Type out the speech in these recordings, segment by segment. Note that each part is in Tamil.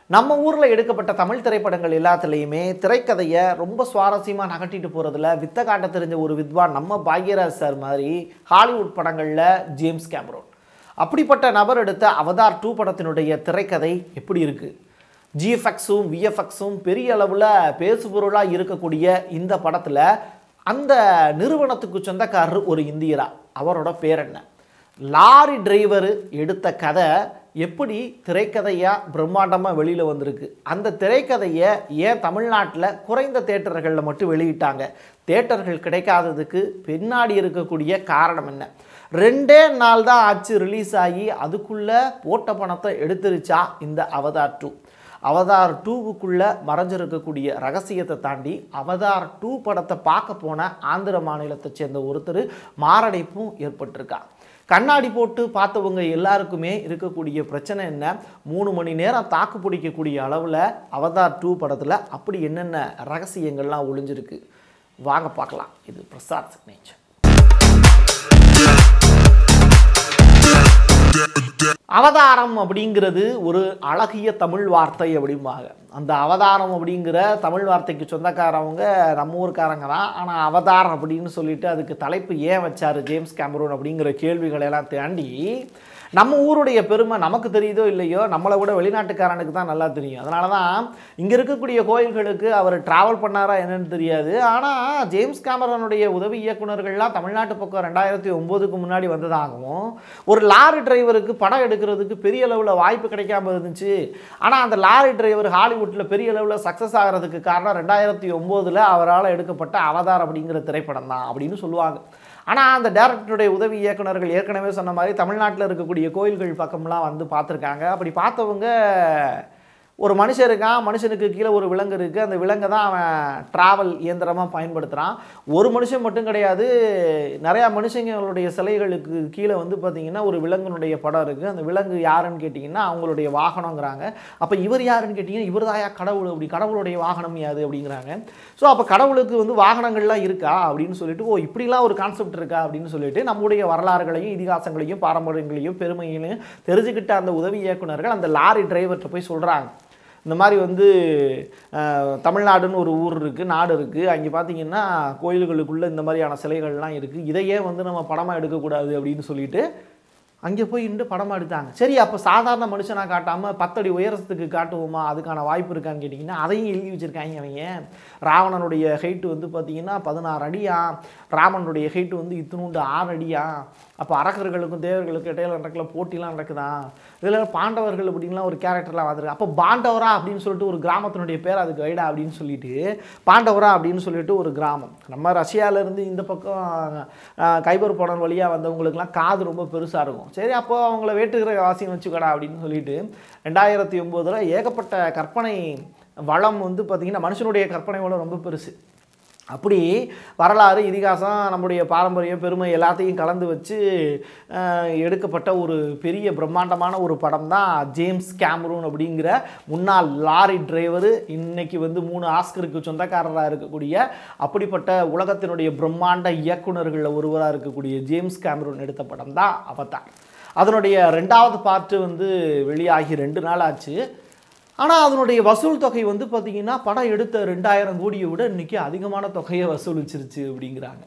நம்ம ஊரில் எடுக்கப்பட்ட தமிழ் திரைப்படங்கள் எல்லாத்துலேயுமே திரைக்கதையை ரொம்ப சுவாரஸ்யமாக நகட்டிட்டு போகிறதுல வித்த காட்ட தெரிஞ்ச ஒரு வித்வான் நம்ம பாக்யராஜ் சார் மாதிரி ஹாலிவுட் படங்களில் ஜேம்ஸ் கேமரோன் அப்படிப்பட்ட நபர் எடுத்த அவதார் டூ படத்தினுடைய திரைக்கதை எப்படி இருக்குது ஜிஎஃப்எக்ஸும் விஎஃப்எக்ஸும் பெரிய அளவில் பேசுபொருளாக இருக்கக்கூடிய இந்த படத்தில் அந்த நிறுவனத்துக்கு சொந்தக்காரர் ஒரு இந்தியரா அவரோட பேர் என்ன லாரி டிரைவர் எடுத்த கதை எப்படி திரைக்கதையாக பிரம்மாண்டமாக வெளியில் வந்திருக்கு அந்த திரைக்கதையை ஏன் தமிழ்நாட்டில் குறைந்த தேட்டர்களில் மட்டும் வெளியிட்டாங்க தேட்டர்கள் கிடைக்காததுக்கு பின்னாடி இருக்கக்கூடிய காரணம் என்ன ரெண்டே நாள் தான் ஆச்சு ரிலீஸ் ஆகி அதுக்குள்ளே போட்ட பணத்தை எடுத்துருச்சா இந்த அவதார் டூ அவதார் டூவுக்குள்ளே மறைஞ்சிருக்கக்கூடிய ரகசியத்தை தாண்டி அவதார் டூ படத்தை பார்க்க போன ஆந்திர மாநிலத்தை சேர்ந்த ஒருத்தர் மாரடைப்பும் ஏற்பட்டிருக்கா கண்ணாடி போட்டு பார்த்தவங்க எல்லாருக்குமே இருக்கக்கூடிய பிரச்சனை என்ன மூணு மணி நேரம் தாக்கு பிடிக்கக்கூடிய அளவில் அவதார் டூ படத்தில் அப்படி என்னென்ன ரகசியங்கள்லாம் ஒளிஞ்சிருக்கு வாங்க பார்க்கலாம் இது பிரசாத் சிக்னேச்சர் அவதாரம் அப்படிங்கிறது ஒரு அழகிய தமிழ் வார்த்தை அப்படிம்பாங்க அந்த அவதாரம் அப்படிங்கிற தமிழ் வார்த்தைக்கு சொந்தக்காரவங்க நம்ம ஊர்க்காரங்க தான் ஆனால் அவதாரம் அப்படின்னு சொல்லிட்டு அதுக்கு தலைப்பு ஏன் வச்சார் ஜேம்ஸ் கேமரூன் அப்படிங்கிற கேள்விகளை எல்லாம் தாண்டி நம்ம ஊருடைய பெருமை நமக்கு தெரியுதோ இல்லையோ நம்மளை விட வெளிநாட்டுக்காரனுக்கு தான் நல்லா தெரியும் அதனால தான் இங்கே இருக்கக்கூடிய கோயில்களுக்கு அவர் ட்ராவல் பண்ணாரா என்னன்னு தெரியாது ஆனால் ஜேம்ஸ் கேமரனுடைய உதவி இயக்குனர்கள்லாம் தமிழ்நாட்டு பக்கம் ரெண்டாயிரத்தி ஒம்போதுக்கு முன்னாடி வந்ததாகவும் ஒரு லாரி டிரைவருக்கு படம் எடுக்கிறதுக்கு பெரிய அளவில் வாய்ப்பு கிடைக்காம இருந்துச்சு ஆனால் அந்த லாரி டிரைவர் ஹாலிவுட்டில் பெரிய அளவில் சக்ஸஸ் ஆகிறதுக்கு காரணம் ரெண்டாயிரத்தி ஒம்போதில் அவரால் எடுக்கப்பட்ட அவதார் அப்படிங்கிற திரைப்படம் தான் அப்படின்னு சொல்லுவாங்க ஆனால் அந்த டேரக்டருடைய உதவி இயக்குனர்கள் ஏற்கனவே சொன்ன மாதிரி தமிழ்நாட்டில் இருக்கக்கூடிய கோயில்கள் பக்கம்லாம் வந்து பார்த்துருக்காங்க அப்படி பார்த்தவங்க ஒரு மனுஷன் இருக்கான் மனுஷனுக்கு கீழே ஒரு விலங்கு இருக்குது அந்த விலங்கை தான் அவன் ட்ராவல் இயந்திரமாக பயன்படுத்துகிறான் ஒரு மனுஷன் மட்டும் கிடையாது நிறையா மனுஷங்களுடைய சிலைகளுக்கு கீழே வந்து பார்த்திங்கன்னா ஒரு விலங்கினுடைய படம் இருக்குது அந்த விலங்கு யாருன்னு கேட்டிங்கன்னா அவங்களுடைய வாகனங்கிறாங்க அப்போ இவர் யாருன்னு கேட்டிங்கன்னா இவர் தாயா கடவுள் அப்படி கடவுளுடைய வாகனம் யாது அப்படிங்கிறாங்க ஸோ அப்போ கடவுளுக்கு வந்து வாகனங்கள்லாம் இருக்கா அப்படின்னு சொல்லிட்டு ஓ இப்படிலாம் ஒரு கான்செப்ட் இருக்கா அப்படின்னு சொல்லிட்டு நம்முடைய வரலாறுகளையும் இதிகாசங்களையும் பாரம்பரியங்களையும் பெருமைகளையும் தெரிஞ்சுக்கிட்ட அந்த உதவி இயக்குனர்கள் அந்த லாரி டிரைவர்கிட்ட போய் சொல்கிறாங்க இந்த மாதிரி வந்து அஹ், தமிழ்நாடுன்னு ஒரு ஊர் இருக்குது நாடு இருக்குது அங்கே பார்த்தீங்கன்னா கோயில்களுக்குள்ளே இந்த மாதிரியான சிலைகள்லாம் இருக்குது இதையே வந்து நம்ம படமாக எடுக்கக்கூடாது அப்படின்னு சொல்லிட்டு அங்கே போய் நின்று படமாக எடுத்தாங்க சரி அப்போ சாதாரண மனுஷனாக காட்டாமல் பத்தடி உயரத்துக்கு காட்டுவோமா அதுக்கான வாய்ப்பு இருக்கான்னு கேட்டிங்கன்னா அதையும் எழுதி வச்சுருக்காங்க அவங்க ராவணனுடைய ஹைட்டு வந்து பார்த்தீங்கன்னா பதினாறு அடியா ராமனுடைய ஹைட்டு வந்து இத்தினூண்டு ஆறு அடியா அப்போ அரக்கர்களுக்கும் தேவர்களுக்கும் இடையில நடக்கல போட்டிலாம் நடக்குதா இதில் பாண்டவர்கள் அப்படின்லாம் ஒரு கேரக்டர்லாம் வந்துருக்கு அப்போ பாண்டவரா அப்படின்னு சொல்லிட்டு ஒரு கிராமத்தினுடைய பேர் அதுக்கு வைடா அப்படின்னு சொல்லிட்டு பாண்டவரா அப்படின்னு சொல்லிட்டு ஒரு கிராமம் நம்ம ரஷ்யாவிலேருந்து இந்த பக்கம் அஹ், கைபர் போனல் வழியாக வந்தவங்களுக்குலாம் காது ரொம்ப பெருசாக இருக்கும் சரி அப்போ அவங்கள வேட்டுக்கிற வாசியம் வச்சுக்கடா அப்படின்னு சொல்லிட்டு ரெண்டாயிரத்தி ஒம்போதில் ஏகப்பட்ட கற்பனை வளம் வந்து பார்த்திங்கன்னா மனுஷனுடைய கற்பனை வளம் ரொம்ப பெருசு அப்படி வரலாறு இதிகாசம் நம்முடைய பாரம்பரியம் பெருமை எல்லாத்தையும் கலந்து வச்சு அஹ், எடுக்கப்பட்ட ஒரு பெரிய பிரம்மாண்டமான ஒரு படம் தான் ஜேம்ஸ் கேமரூன் அப்படிங்கிற முன்னாள் லாரி டிரைவர் இன்னைக்கு வந்து மூணு ஆஸ்கருக்கு சொந்தக்காரராக இருக்கக்கூடிய அப்படிப்பட்ட உலகத்தினுடைய பிரம்மாண்ட இயக்குனர்களில் ஒருவராக இருக்கக்கூடிய ஜேம்ஸ் கேமரூன் எடுத்த படம் தான் அவதார் அதனுடைய ரெண்டாவது பார்ட்டு வந்து வெளியாகி ரெண்டு நாள் ஆச்சு ஆனால் அதனுடைய வசூல் தொகை வந்து பார்த்திங்கன்னா படம் எடுத்த ரெண்டாயிரம் கோடியை விட இன்றைக்கி அதிகமான தொகையை வசூலிச்சிருச்சு அப்படிங்கிறாங்க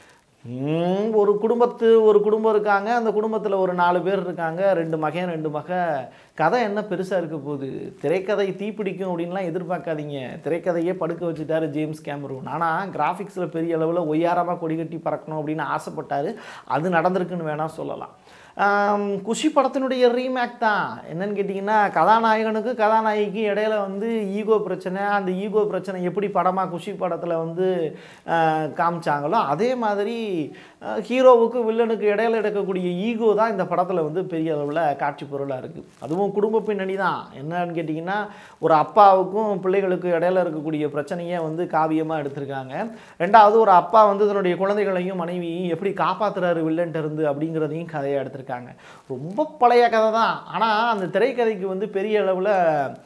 ம், ஒரு குடும்பத்து ஒரு குடும்பம் இருக்காங்க அந்த குடும்பத்தில் ஒரு நாலு பேர் இருக்காங்க ரெண்டு மகன் ரெண்டு மக கதை என்ன பெருசாக இருக்க போகுது திரைக்கதை தீப்பிடிக்கும் அப்படின்லாம் எதிர்பார்க்காதீங்க திரைக்கதையே படுக்க வச்சுட்டாரு ஜேம்ஸ் கேமரூன் ஆனால் கிராஃபிக்ஸில் பெரிய அளவில் ஒய்யாரமாக கொடி கட்டி பறக்கணும் அப்படின்னு ஆசைப்பட்டாரு அது நடந்திருக்குன்னு வேணால் சொல்லலாம் ஆம், குஷி படத்தினுடைய ரீமேக் தான் என்னன்னு கேட்டிங்கன்னா கதாநாயகனுக்கு கதாநாயகிக்கு இடையில வந்து ஈகோ பிரச்சனை அந்த ஈகோ பிரச்சனை எப்படி படமாக குஷி படத்தில் வந்து ஆ, காமிச்சாங்களோ அதே மாதிரி ஆ, ஹீரோவுக்கு வில்லனுக்கு இடையில எடுக்கக்கூடிய ஈகோ தான் இந்த படத்தில் வந்து பெரிய அளவில் காட்சி பொருளாக இருக்குது அதுவும் குடும்ப பின்னணி தான் என்னன்னு கேட்டிங்கன்னா ஒரு அப்பாவுக்கும் பிள்ளைகளுக்கு இடையில இருக்கக்கூடிய பிரச்சனையை வந்து காவியமாக எடுத்திருக்காங்க ரெண்டாவது ஒரு அப்பா வந்து தன்னுடைய குழந்தைகளையும் மனைவியையும் எப்படி காப்பாத்துறாரு வில்லன்ட்டு இருந்து அப்படிங்கிறதையும் கதையாக எடுத்திருக்காங்க ரொம்ப பழைய கதை தான் ஆனால் அந்த திரைக்கதைக்கு வந்து பெரிய அளவில்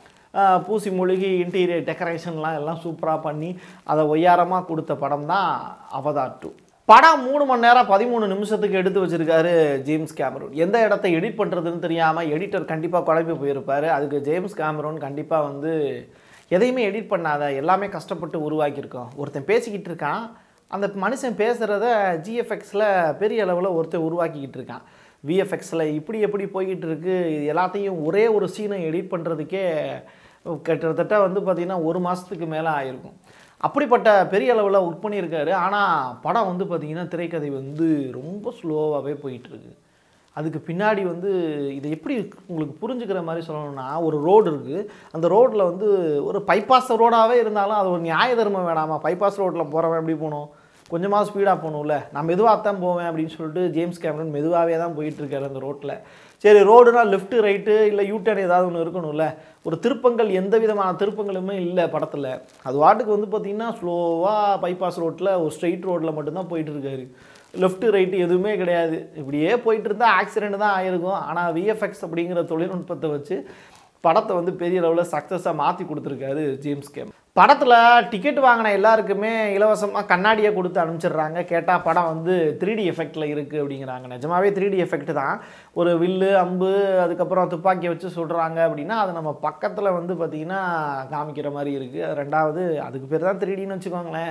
பூசி மொழிகி இன்டீரியர் டெக்கரேஷன்லாம் எல்லாம் சூப்பராக பண்ணி அதை ஒய்யாரமாக கொடுத்த படம் தான் அவதார் டூ படம் மூணு மணி நேரம் பதிமூணு நிமிஷத்துக்கு எடுத்து வச்சிருக்காரு ஜேம்ஸ் கேமரூன் எந்த இடத்த எடிட் பண்ணுறதுன்னு தெரியாமல் எடிட்டர் கண்டிப்பாக குழம்பி போயிருப்பார் அதுக்கு ஜேம்ஸ் கேமரூன் கண்டிப்பாக வந்து எதையுமே எடிட் பண்ணாத எல்லாமே கஷ்டப்பட்டு உருவாக்கியிருக்கோம் ஒருத்தன் பேசிக்கிட்டு இருக்கான் அந்த மனுஷன் பேசுகிறத ஜிஎஃப்எக்ஸில் பெரிய அளவில் ஒருத்தன் உருவாக்கிக்கிட்டு இருக்கான் விஎஃப்எக்ஸில் இப்படி எப்படி போய்கிட்டு இருக்கு இது எல்லாத்தையும் ஒரே ஒரு சீனை எடிட் பண்ணுறதுக்கே கிட்டத்தட்ட வந்து பார்த்திங்கன்னா ஒரு மாதத்துக்கு மேலே ஆயிருக்கும் அப்படிப்பட்ட பெரிய அளவில் ஒர்க் பண்ணியிருக்காரு ஆனால் படம் வந்து பார்த்திங்கன்னா திரைக்கதை வந்து ரொம்ப ஸ்லோவாகவே போயிட்டுருக்கு அதுக்கு பின்னாடி வந்து இதை எப்படி உங்களுக்கு புரிஞ்சுக்கிற மாதிரி சொல்லணும்னா ஒரு ரோடு இருக்குது அந்த ரோட்டில் வந்து ஒரு பைபாஸ் ரோடாகவே இருந்தாலும் அது ஒரு நியாய தர்மம் வேணாமா பைபாஸ் ரோட்டில் போகிறவன் எப்படி போகணும் கொஞ்சமாக ஸ்பீடாக போகணும்ல நான் மெதுவாக தான் போவேன் அப்படின்னு சொல்லிட்டு ஜேம்ஸ் கேமரன் மெதுவாகவே தான் போயிட்டுருக்காரு அந்த ரோட்டில் சரி ரோடுனா லெஃப்ட்டு ரைட்டு இல்லை யூட்டர்ன் ஏதாவது ஒன்று இருக்கணும்ல ஒரு திருப்பங்கள் எந்த விதமான திருப்பங்களுமே இல்லை படத்தில் அது வாட்டுக்கு வந்து பார்த்திங்கன்னா ஸ்லோவாக பைபாஸ் ரோட்டில் ஒரு ஸ்ட்ரெயிட் ரோட்டில் மட்டும்தான் போயிட்டு இருக்காரு லெஃப்ட்டு ரைட்டு எதுவுமே கிடையாது இப்படியே போயிட்டு இருந்தால் ஆக்சிடென்ட் தான் ஆயிருக்கும் ஆனால் விஎஃப்எக்ஸ் அப்படிங்கிற தொழில்நுட்பத்தை வச்சு படத்தை வந்து பெரிய அளவில் சக்ஸஸாக மாற்றி கொடுத்துருக்காரு ஜேம்ஸ் கேம் படத்தில் டிக்கெட் வாங்கின எல்லாருக்குமே இலவசமாக கண்ணாடியை கொடுத்து அனுப்பிச்சிடுறாங்க கேட்டால் படம் வந்து த்ரீ டி எஃபெக்டில் இருக்குது அப்படிங்கிறாங்க நிஜமாவே த்ரீ டி எஃபெக்ட் தான் ஒரு வில்லு அம்பு அதுக்கப்புறம் துப்பாக்கியை வச்சு சுடுறாங்க அப்படின்னா அது நம்ம பக்கத்தில் வந்து பார்த்திங்கன்னா காமிக்கிற மாதிரி இருக்குது அது ரெண்டாவது அதுக்கு பேர் தான் த்ரீ டின்னு வச்சுக்கோங்களேன்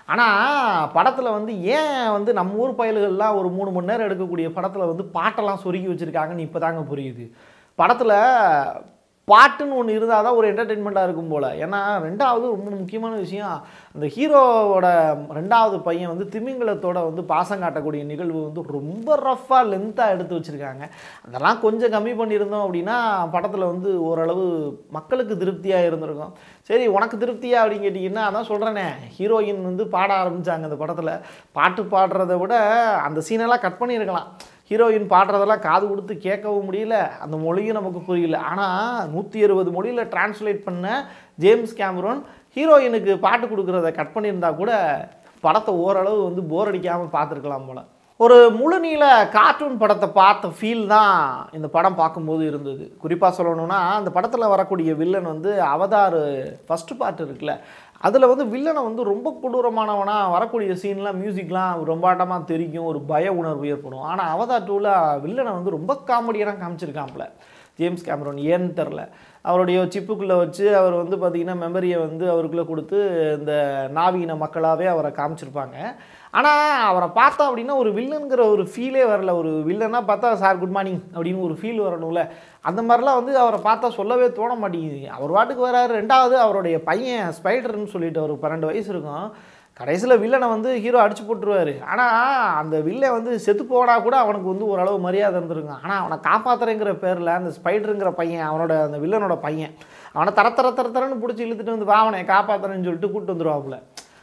ஆனால் படத்தில் வந்து ஏன் வந்து நம்ம ஊர் பயல்கள்லாம் ஒரு மூணு மணி நேரம் எடுக்கக்கூடிய படத்தில் வந்து பாட்டெல்லாம் சொருகி வச்சுருக்காங்கன்னு இப்போ தாங்க புரியுது படத்தில் பாட்டுன்னு ஒன்று இருந்தால் தான் ஒரு என்டர்டெயின்மெண்ட்டாக இருக்கும் போல் ஏன்னா ரெண்டாவது ரொம்ப முக்கியமான விஷயம் அந்த ஹீரோவோட ரெண்டாவது பையன் வந்து திமிங்கலத்தோட வந்து பாசம் காட்டக்கூடிய நிகழ்வு வந்து ரொம்ப ரஃப்பாக லென்த்தாக எடுத்து வச்சுருக்காங்க அதெல்லாம் கொஞ்சம் கம்மி பண்ணியிருந்தோம் அப்படின்னா படத்தில் வந்து ஓரளவு மக்களுக்கு திருப்தியாக இருந்திருக்கும் சரி உனக்கு திருப்தியா அப்படின்னு கேட்டிங்கன்னா அதான் சொல்கிறேனே ஹீரோயின் வந்து பாட ஆரம்பித்தாங்க அந்த படத்தில் பாட்டு பாடுறதை விட அந்த சீனெல்லாம் கட் பண்ணியிருக்கலாம் ஹீரோயின் பாடுறதெல்லாம் காது கொடுத்து கேட்கவும் முடியல அந்த மொழியும் நமக்கு புரியல ஆனால் நூற்றி இருபது மொழியில் டிரான்ஸ்லேட் பண்ண ஜேம்ஸ் கேமரோன் ஹீரோயினுக்கு பாட்டு கொடுக்குறத கட் பண்ணியிருந்தா கூட படத்தை ஓரளவு வந்து போர் அடிக்காமல் பார்த்துருக்கலாம் போல் ஒரு முழுநீள கார்ட்டூன் படத்தை பார்த்த ஃபீல் தான் இந்த படம் பார்க்கும்போது இருந்தது குறிப்பாக சொல்லணும்னா அந்த படத்தில் வரக்கூடிய வில்லன் வந்து அவதார் ஃபஸ்ட்டு பார்ட் இருக்குல்ல அதில் வந்து வில்லனை வந்து ரொம்ப கொடூரமானவனாக வரக்கூடிய சீன்லாம் மியூசிக்லாம் ரொம்ப ஆட்டமாக தெரியும் ஒரு பய உணர்வு ஏற்படும் ஆனால் அவதார் டூவில் வில்லனை வந்து ரொம்ப காமெடியாக காமிச்சிருக்காப்புல ஜேம்ஸ் கேமரோன் ஏன்னு தெரில அவருடைய சிப்புக்குள்ளே வச்சு அவர் வந்து பார்த்திங்கன்னா மெமரியை வந்து அவருக்குள்ளே கொடுத்து இந்த நாவீன மக்களாகவே அவரை காமிச்சிருப்பாங்க ஆனால் அவரை பார்த்தா அப்படின்னா ஒரு வில்லனுங்கிற ஒரு ஃபீலே வரல ஒரு வில்லனா பார்த்தா சார் குட் மார்னிங் அப்படின்னு ஒரு ஃபீல் வரணும்ல அந்த மாதிரிலாம் வந்து அவரை பார்த்தா சொல்லவே தோண மாட்டேங்குது அவர் வாட்டுக்கு வராரு ரெண்டாவது அவருடைய பையன் ஸ்பைடர்னு சொல்லிட்டு அவருக்கு பன்னெண்டு வயசு இருக்கும் கடைசியில் வில்லனை வந்து ஹீரோ அடிச்சு போட்டுருவார் ஆனால் அந்த வில்லன் வந்து செத்து போனா கூட அவனுக்கு வந்து ஓரளவு மரியாதை இருந்திருக்கும் ஆனால் அவனை காப்பாத்துறேங்கிற பேரில் அந்த ஸ்பைடருங்கிற பையன் அவனோட அந்த வில்லனோட பையன் அவனை தர தர தர தரன்னு பிடிச்சி இழுத்துட்டு வந்து வாவனை காப்பாற்றுறேன்னு சொல்லிட்டு கூப்பிட்டு வந்துடுவாப்புல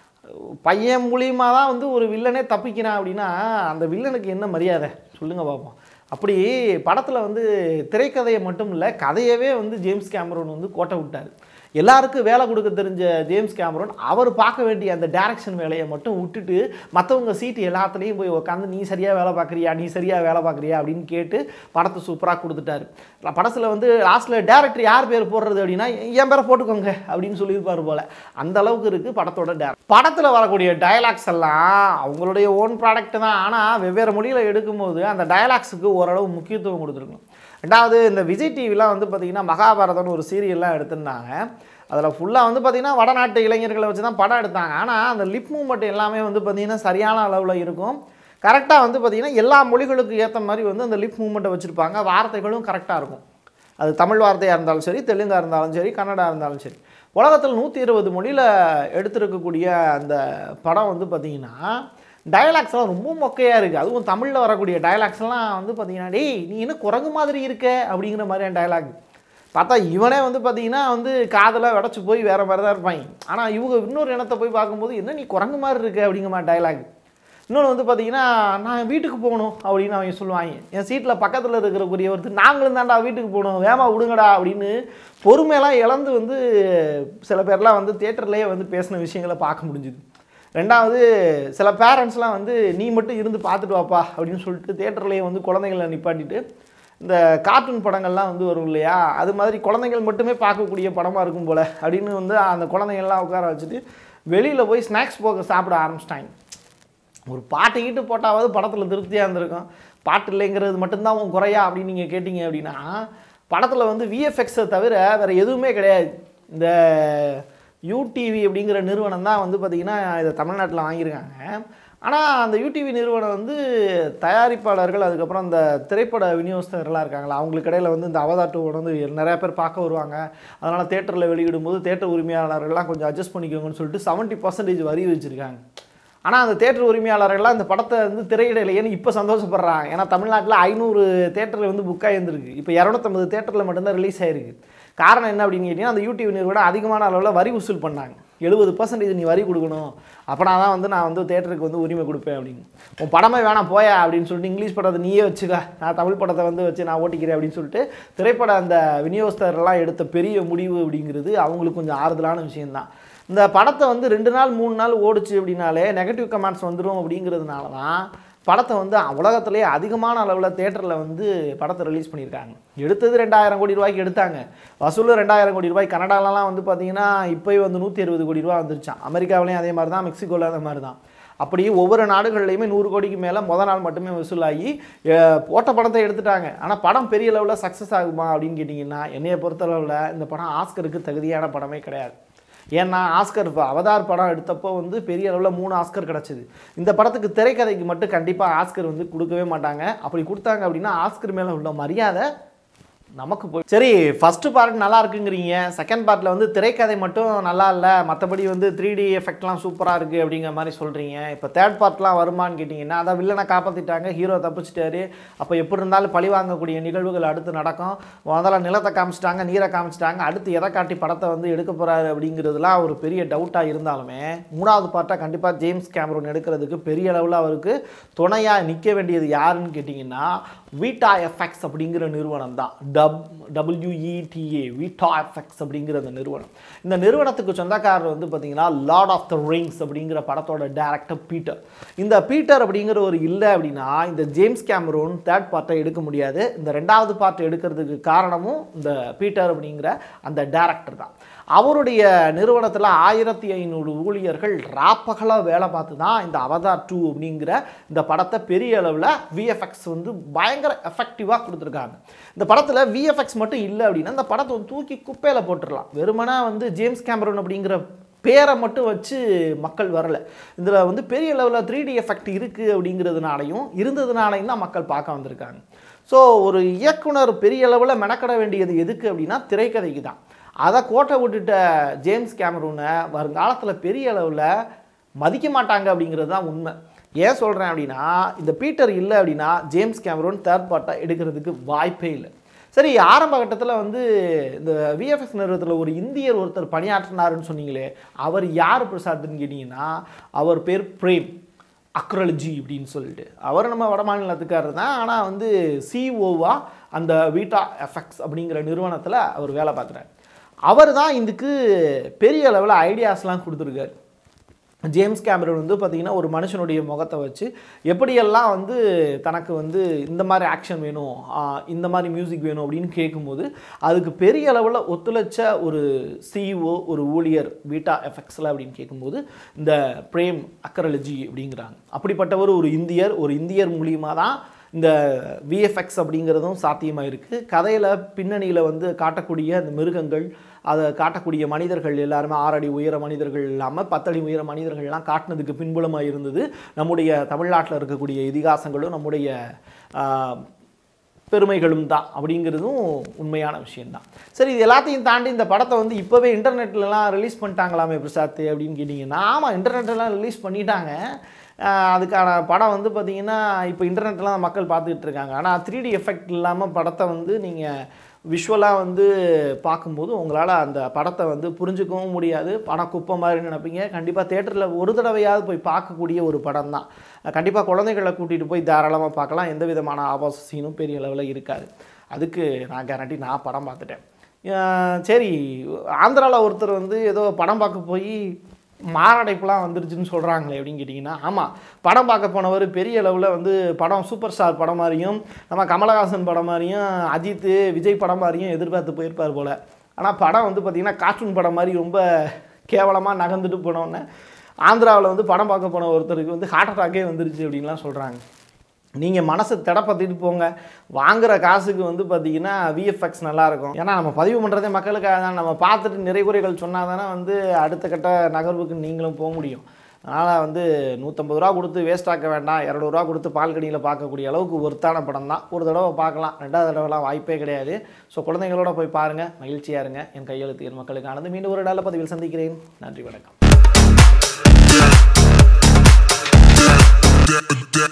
பையன் மூலியமாக தான் வந்து ஒரு வில்லனே தப்பிக்கிறான் அப்படின்னா அந்த வில்லனுக்கு என்ன மரியாதை சொல்லுங்கள் பார்ப்போம் அப்படி படத்தில் வந்து திரைக்கதையை மட்டும் இல்லை கதையவே வந்து ஜேம்ஸ் கேமரோன் வந்து கோட்டை விட்டார் எல்லாருக்கும் வேலை கொடுக்க தெரிஞ்ச ஜேம்ஸ் கேமரோன் அவர் பார்க்க வேண்டிய அந்த டைரக்ஷன் வேலையை மட்டும் விட்டுட்டு மற்றவங்க சீட்டு எல்லாத்துலேயும் போய் உட்காந்து நீ சரியாக வேலை பார்க்குறியா நீ சரியாக வேலை பார்க்குறியா அப்படின்னு கேட்டு படத்தை சூப்பராக கொடுத்துட்டாரு படத்தில் வந்து லாஸ்ட்டில் டேரக்டர் யார் பேர் போடுறது அப்படின்னா என் பேரை போட்டுக்கோங்க அப்படின்னு சொல்லியிருப்பார் போல் அந்த அளவுக்கு இருக்குது படத்தோட டேரக்ட் படத்தில் வரக்கூடிய டயலாக்ஸ் எல்லாம் அவங்களுடைய ஓன் ப்ராடக்ட் தான் ஆனால் வெவ்வேறு மொழியில் எடுக்கும்போது அந்த டயலாக்ஸுக்கு ஓரளவு முக்கியத்துவம் கொடுத்துருக்கணும் ரெண்டாவது இந்த விஜய் டிவிலாம் வந்து பார்த்திங்கன்னா மகாபாரதம்னு ஒரு சீரியல்லாம் எடுத்திருந்தாங்க அதில் ஃபுல்லாக வந்து பார்த்திங்கன்னா வடநாட்டு இளைஞர்களை வச்சு தான் படம் எடுத்தாங்க ஆனால் அந்த லிப் மூமெண்ட் எல்லாமே வந்து பார்த்திங்கன்னா சரியான அளவில் இருக்கும் கரெக்டாக வந்து பார்த்திங்கன்னா எல்லா மொழிகளுக்கு ஏற்ற மாதிரி வந்து அந்த லிப் மூமெண்ட்டை வச்சுருப்பாங்க வார்த்தைகளும் கரெக்டாக இருக்கும் அது தமிழ் வார்த்தையாக இருந்தாலும் சரி தெலுங்காக இருந்தாலும் சரி கன்னடா இருந்தாலும் சரி உலகத்தில் நூற்றி இருபது மொழியில் எடுத்திருக்கக்கூடிய அந்த படம் வந்து பார்த்திங்கன்னா டயலாக்ஸ்லாம் ரொம்ப மொக்கையாக இருக்குது அதுவும் தமிழில் வரக்கூடிய டயலாக்ஸ்லாம் வந்து பார்த்தீங்கன்னா டேய் நீ என்ன குரங்கு மாதிரி இருக்க அப்படிங்கிற மாதிரியான டயலாக் பார்த்தா இவனே வந்து பார்த்தீங்கன்னா வந்து காதெல்லாம் விடச்சி போய் வேறு மாதிரி தான் இருப்பாங்க ஆனால் இவங்க இன்னொரு இனத்தை போய் பார்க்கும்போது என்ன நீ குரங்கு மாதிரி இருக்க அப்படிங்கிற மாதிரி டயலாக் இன்னொன்று வந்து பார்த்தீங்கன்னா நான் வீட்டுக்கு போகணும் அப்படின்னு அவங்க சொல்லுவாங்க என் சீட்டில் பக்கத்தில் இருக்கிறக்கூடிய ஒருத்தர் நாங்களும் தான்டா வீட்டுக்கு போகணும் வேமா விடுங்கடா அப்படின்னு பொறுமையெல்லாம் இழந்து வந்து சில பேர்லாம் வந்து தேட்டர்லேயே வந்து பேசின விஷயங்களை பார்க்க முடிஞ்சுது ரெண்டாவது சில பேரண்ட்ஸ்லாம் வந்து நீ மட்டும் இருந்து பார்த்துட்டு வாப்பா அப்படின்னு சொல்லிட்டு தேட்டர்லேயே வந்து குழந்தைங்களை நிப்பாட்டிட்டு இந்த கார்ட்டூன் படங்கள்லாம் வந்து வரும் இல்லையா அது மாதிரி குழந்தைகள் மட்டுமே பார்க்கக்கூடிய படமாக இருக்கும் போல் அப்படின்னு வந்து அந்த குழந்தைங்கள்லாம் உட்கார வச்சுட்டு வெளியில் போய் ஸ்நாக்ஸ் போக சாப்பிட ஆரம்பிச்சிட்டாங்க ஒரு பாட்டு கீட்டு போட்டாவது படத்தில் திருப்தியாக இருந்திருக்கும் பாட்டு இல்லைங்கிறது மட்டும்தான் உன் குறையா அப்படின்னு நீங்கள் கேட்டிங்க அப்படின்னா படத்தில் வந்து விஎஃப்எக்ஸை தவிர வேறு எதுவுமே கிடையாது இந்த யூடிவி அப்படிங்கிற நிறுவனம் தான் வந்து பார்த்திங்கன்னா இதை தமிழ்நாட்டில் வாங்கியிருக்காங்க ஆனால் அந்த யூடிவி நிறுவனம் வந்து தயாரிப்பாளர்கள் அதுக்கப்புறம் இந்த திரைப்பட விநியோகஸ்தர்கள்லாம் இருக்காங்களா அவங்களுக்கு இடையில வந்து இந்த அவதார் டூ வந்து நிறைய பேர் பார்க்க வருவாங்க அதனால் தேட்டரில் வெளியிடும்போது தேட்டர் உரிமையாளர்கள்லாம் கொஞ்சம் அட்ஜஸ்ட் பண்ணிக்கோங்கன்னு சொல்லிட்டு செவன்ட்டி பர்சன்டேஜ் வரி வச்சுருக்காங்க ஆனால் அந்த தேட்டர் உரிமையாளர்கள்லாம் இந்த படத்தை வந்து திரையிடலையேன்னு இப்போ சந்தோஷப்படுறாங்க ஏன்னா தமிழ்நாட்டில் ஐநூறு தேட்டரில் வந்து புக் ஆகியிருந்திருக்கு இப்போ இரநூத்தம்பது தேட்டரில் மட்டும்தான் ரிலீஸ் ஆயிருக்கு காரணம் என்ன அப்படின்னு கேட்டிங்கன்னா அந்த யூடியூப் நிறுவனம் அதிகமான அளவில் வரி வசூல் பண்ணாங்க எழுபது பர்சன்டேஜ் நீ வரி கொடுக்கணும் அப்போனா தான் வந்து நான் வந்து தேட்டருக்கு வந்து உரிமை கொடுப்பேன் அப்படின்னு உன் படமே வேணாம் போயா அப்படின்னு சொல்லிட்டு இங்கிலீஷ் படத்தை நீயே வச்சுக்க நான் தமிழ் படத்தை வந்து வச்சு நான் ஓட்டிக்கிறேன் அப்படின்னு சொல்லிட்டு திரைப்பட அந்த விநியோகஸ்தரெல்லாம் எடுத்த பெரிய முடிவு அப்படிங்கிறது அவங்களுக்கு கொஞ்சம் ஆறுதலான விஷயம்தான் இந்த படத்தை வந்து ரெண்டு நாள் மூணு நாள் ஓடுச்சு அப்படின்னாலே நெகட்டிவ் கமெண்ட்ஸ் வந்துடும் அப்படிங்கிறதுனால தான் படத்தை வந்து உலகத்திலே அதிகமான அளவில் தேட்டரில் வந்து படத்தை ரிலீஸ் பண்ணியிருக்காங்க எடுத்தது ரெண்டாயிரம் கோடி ரூபாய்க்கு எடுத்தாங்க வசூல் ரெண்டாயிரம் கோடி ரூபாய் கனடாலலாம் வந்து பார்த்தீங்கன்னா இப்போயே வந்து நூற்றி அறுபது கோடி ரூபா வந்துருச்சான் அமெரிக்காவிலையும் அதே மாதிரி தான் மெக்சிகோவில் அதே மாதிரி தான் அப்படி ஒவ்வொரு நாடுகள்லையுமே நூறு கோடிக்கு மேலே முத நாள் மட்டுமே வசூலாகி அஹ், போட்ட படத்தை எடுத்துட்டாங்க ஆனால் படம் பெரிய லெவலில் சக்ஸஸ் ஆகுமா அப்படின்னு கேட்டிங்கன்னா என்னைய பொறுத்தளவில் இந்த படம் ஆஸ்கருக்கு தகுதியான படமே கிடையாது ஏன்னா ஆஸ்கர் இப்போ அவதார் படம் எடுத்தப்போ வந்து பெரிய அளவில் மூணு ஆஸ்கர் கிடச்சிது இந்த படத்துக்கு திரைக்கதைக்கு மட்டும் கண்டிப்பாக ஆஸ்கர் வந்து கொடுக்கவே மாட்டாங்க அப்படி கொடுத்தாங்க அப்படின்னா ஆஸ்கர் மேலே உள்ள மரியாதை நமக்கு போய் சரி ஃபர்ஸ்ட் பார்ட் நல்லா இருக்குங்கிறீங்க செகண்ட் பார்ட்டில் வந்து திரைக்கதை மட்டும் நல்லா இல்லை மற்றபடி வந்து த்ரீ டி எஃபெக்ட்லாம் சூப்பராக இருக்குது அப்படிங்கிற மாதிரி சொல்கிறீங்க இப்போ தேர்ட் பார்ட்லாம் வருமான்னு கேட்டிங்கன்னா அதான் வில்லனை காப்பாற்றிட்டாங்க ஹீரோ தப்பிச்சிட்டாரு அப்போ எப்படி இருந்தாலும் பழி வாங்கக்கூடிய நிகழ்வுகள் அடுத்து நடக்கும் முதல்ல நிலத்தை காமிச்சிட்டாங்க நீரை காமிச்சிட்டாங்க அடுத்து எதை காட்டி படத்தை வந்து எடுக்க போகிறாரு அப்படிங்கிறதுலாம் ஒரு பெரிய டவுட்டாக இருந்தாலுமே மூணாவது பார்ட்டாக கண்டிப்பாக ஜேம்ஸ் கேமரூன் எடுக்கிறதுக்கு பெரிய அளவில் அவருக்கு துணையாக நிற்க வேண்டியது யாருன்னு கேட்டிங்கன்னா வீட்டா எஃப்எக்ஸ் அப்படிங்கிற நிறுவனம் தான் டப் டபிள்யூஇடிஏ வீட்டா எஃப்எக்ஸ் அப்படிங்கிற அந்த நிறுவனம் இந்த நிறுவனத்துக்கு சொந்தக்காரர் வந்து பார்த்தீங்கன்னா லார்ட் ஆஃப் த ரிங்ஸ் அப்படிங்கிற படத்தோட டேரக்டர் பீட்டர் இந்த பீட்டர் அப்படிங்கிற ஒரு இல்லை அப்படின்னா இந்த ஜேம்ஸ் கேமரூன் தேர்ட் பார்ட்டை எடுக்க முடியாது இந்த ரெண்டாவது பார்ட் எடுக்கிறதுக்கு காரணமும் இந்த பீட்டர் அப்படிங்கிற அந்த டேரக்டர் தான் அவருடைய நிறுவனத்தில் ஆயிரத்தி ஐநூறு ஊழியர்கள் ராப்பகலாக வேலை பார்த்து தான் இந்த அவதார் டூ அப்படிங்கிற இந்த படத்தை பெரிய அளவில் விஎஃப்எக்ஸ் வந்து பயங்கர எஃபெக்டிவாக கொடுத்துருக்காங்க இந்த படத்தில் விஎஃப்எக்ஸ் மட்டும் இல்லை அப்படின்னா இந்த படத்தை வந்து தூக்கி குப்பையில் போட்டுடலாம் வெறுமனா வந்து ஜேம்ஸ் கேமரூன் அப்படிங்கிற பேரை மட்டும் வச்சு மக்கள் வரல இதில் வந்து பெரிய லெவலில் த்ரீ டி எஃபெக்ட் இருக்குது அப்படிங்கிறதுனாலையும் இருந்ததுனாலையும் தான் மக்கள் பார்க்க வந்திருக்காங்க ஸோ ஒரு இயக்குனர் பெரிய அளவில் மெனக்கட வேண்டியது எதுக்கு அப்படின்னா திரைக்கதைக்கு தான் அதை கோட்டை விட்டுட்ட ஜேம்ஸ் கேமரூனை வருங்காலத்தில் பெரிய அளவில் மதிக்க மாட்டாங்க அப்படிங்கிறது தான் உண்மை ஏன் சொல்கிறேன் அப்படின்னா இந்த பீட்டர் இல்லை அப்படின்னா ஜேம்ஸ் கேமரூன் தேர்ட் பார்ட்டை எடுக்கிறதுக்கு வாய்ப்பே இல்லை சரி ஆரம்ப கட்டத்தில் வந்து இந்த விஎஃப்எக்ஸ் நிறுவனத்தில் ஒரு இந்தியர் ஒருத்தர் பணியாற்றினாருன்னு சொன்னீங்களே அவர் யார் பிரசாத்னு கேட்டிங்கன்னா அவர் பேர் பிரேம் அக்ரலஜி அப்படின்னு சொல்லிட்டு அவர் நம்ம வட மாநிலத்துக்காரர் தான் ஆனால் வந்து சிஓவா அந்த வீட்டா எஃபெக்ட்ஸ் அப்படிங்கிற நிறுவனத்தில் அவர் வேலை பார்க்குறாரு அவர் தான் இதுக்கு பெரிய அளவில் ஐடியாஸ்லாம் கொடுத்துருக்காரு ஜேம்ஸ் கேமரன் வந்து பார்த்திங்கன்னா ஒரு மனுஷனுடைய முகத்தை வச்சு எப்படியெல்லாம் வந்து தனக்கு வந்து இந்த மாதிரி ஆக்ஷன் வேணும் ஆஹ் இந்த மாதிரி மியூசிக் வேணும் அப்படின்னு கேட்கும்போது அதுக்கு பெரிய அளவில் ஒத்துழைச்ச ஒரு சிஇஓ ஒரு ஊழியர் வீட்டா எஃபெக்ட்ஸில் அப்படின்னு கேட்கும்போது இந்த பிரேம் அக்கரலஜி அப்படிங்கிறாங்க அப்படிப்பட்டவர் ஒரு இந்தியர் ஒரு இந்தியர் மூலியமாக தான் இந்த விஎஃப்எக்ஸ் அப்படிங்கிறதும் சாத்தியமாக இருக்குது கதையில் பின்னணியில் வந்து காட்டக்கூடிய அந்த மிருகங்கள் அதை காட்டக்கூடிய மனிதர்கள் எல்லாருமே ஆறடி உயர மனிதர்கள் இல்லாமல் பத்தடி உயர மனிதர்கள்லாம் காட்டினதுக்கு பின்புலமாக இருந்தது நம்முடைய தமிழ்நாட்டில் இருக்கக்கூடிய இதிகாசங்களும் நம்முடைய ஆஹ், பெருமைகளும் தான் அப்படிங்கிறதும் உண்மையான விஷயம்தான் சரி இது எல்லாத்தையும் தாண்டி இந்த படத்தை வந்து இப்போவே இன்டர்நெட்லலாம் ரிலீஸ் பண்ணிட்டாங்களாமே பிரசாத் அப்படின்னு கேட்டிங்கன்னா ஆமாம் இன்டர்நெட்லாம் ரிலீஸ் பண்ணிட்டாங்க ஆஹ் அதுக்கான படம் வந்து பார்த்திங்கன்னா இப்போ இன்டர்நெட்லாம் மக்கள் பார்த்துக்கிட்டு இருக்காங்க ஆனால் த்ரீ டி எஃபெக்ட் இல்லாமல் படத்தை வந்து நீங்கள் விஷுவலாக வந்து பார்க்கும்போது உங்களால் அந்த படத்தை வந்து புரிஞ்சுக்கவும் முடியாது படம் குப்பை மாதிரி நினைப்பீங்க கண்டிப்பாக தேட்டரில் ஒரு தடவையாவது போய் பார்க்கக்கூடிய ஒரு படம் தான் கண்டிப்பாக குழந்தைகளை கூட்டிகிட்டு போய் தாராளமாக பார்க்கலாம் எந்த விதமான ஆபாச சீனும் பெரிய அளவில் இருக்காது அதுக்கு நான் கேரண்டி நான் படம் பார்த்துட்டேன் அஹ் சரி ஆந்திராவில் ஒருத்தர் வந்து ஏதோ படம் பார்க்க போய் மாரடைப்புலாம் வந்துருச்சுன்னு சொல்கிறாங்களே அப்படின்னு கேட்டிங்கன்னா ஆமாம் படம் பார்க்க போனவர் பெரிய அளவில் வந்து படம் சூப்பர் ஸ்டார் படம் மாதிரியும் நம்ம கமலஹாசன் படம் மாதிரியும் அஜித் விஜய் படம் மாதிரியும் எதிர்பார்த்து போயிருப்பார் போல் ஆனால் படம் வந்து பார்த்திங்கன்னா கார்ட்டூன் படம் மாதிரி ரொம்ப கேவலமாக நகர்ந்துட்டு போனோன்னே ஆந்திராவில் வந்து படம் பார்க்க போன ஒருத்தருக்கு வந்து ஹார்ட் அட்டாக்கே வந்துருச்சு அப்படின்லாம் சொல்கிறாங்க நீங்கள் மனசை தடப்பத்திட்டு போங்க வாங்குற காசுக்கு வந்து பார்த்தீங்கன்னா விஎஃப்எக்ஸ் நல்லாயிருக்கும் ஏன்னா நம்ம பதிவு பண்ணுறதே மக்களுக்காக தான் நம்ம பார்த்துட்டு நிறைகுறைகள் சொன்னால் தானே வந்து அடுத்த கட்ட நகர்வுக்கு நீங்களும் போக முடியும் அதனால் வந்து நூற்றம்பது ரூபா கொடுத்து வேஸ்ட் ஆக்க வேண்டாம் இரநூறுவா கொடுத்து பால்கனியில் பார்க்கக்கூடிய அளவுக்கு ஒருத்தான படம் தான் ஒரு தடவை பார்க்கலாம் ரெண்டாவது தடவைலாம் வாய்ப்பே கிடையாது ஸோ குழந்தைங்களோட போய் பாருங்கள் மகிழ்ச்சியாக இருங்க என் கையெழுத்து என் மக்களுக்கானது மீண்டும் ஒரு நல்ல பதிவில் சந்திக்கிறேன் நன்றி வணக்கம்